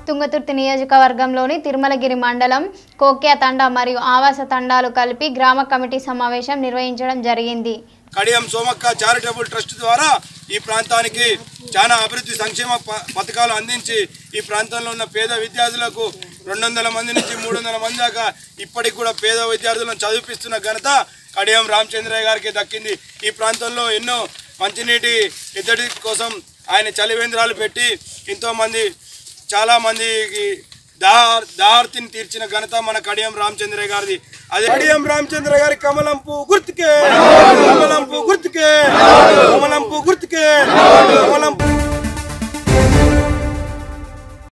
తుంగతుర్తి నియోజకవర్గంలోని తిరుమలగిరి మండలం కోక్యా తండా మరియు ఆవాస తండాలు కలిపి గ్రామ కమిటీ సమావేశం నిర్వహించడం జరిగింది కడియం సోమక్క చారిటబుల్ ట్రస్ట్ ద్వారా ఈ ప్రాంతానికి చాలా అభివృద్ధి సంక్షేమ ప- పథకాలు అందించి ఈ ప్రాంతంలో ఉన్న పేద విద్యార్థులకు రెండు వందల మంది నుంచి మూడు వందల మంది దాకా ఇప్పటికి కూడా పేద విద్యార్థులను చదివిపిస్తున్న ఘనత కడియం రామచంద్రయ్య గారికి దక్కింది ఈ ప్రాంతంలో ఎన్నో మంచినీటి ఎద్దడి కోసం ఆయన చలివేంద్రాలు పెట్టి ఎంతోమంది చాలామందికి దార్ దార్తిని తీర్చిన ఘనత మన కడియం రామచంద్రయ్య గారిది అదే కడియం రామచంద్ర గారి కమలంపు గుర్తుకే కమలంపు గుర్తుకే కమలంపు గుర్తుకే కమలంపు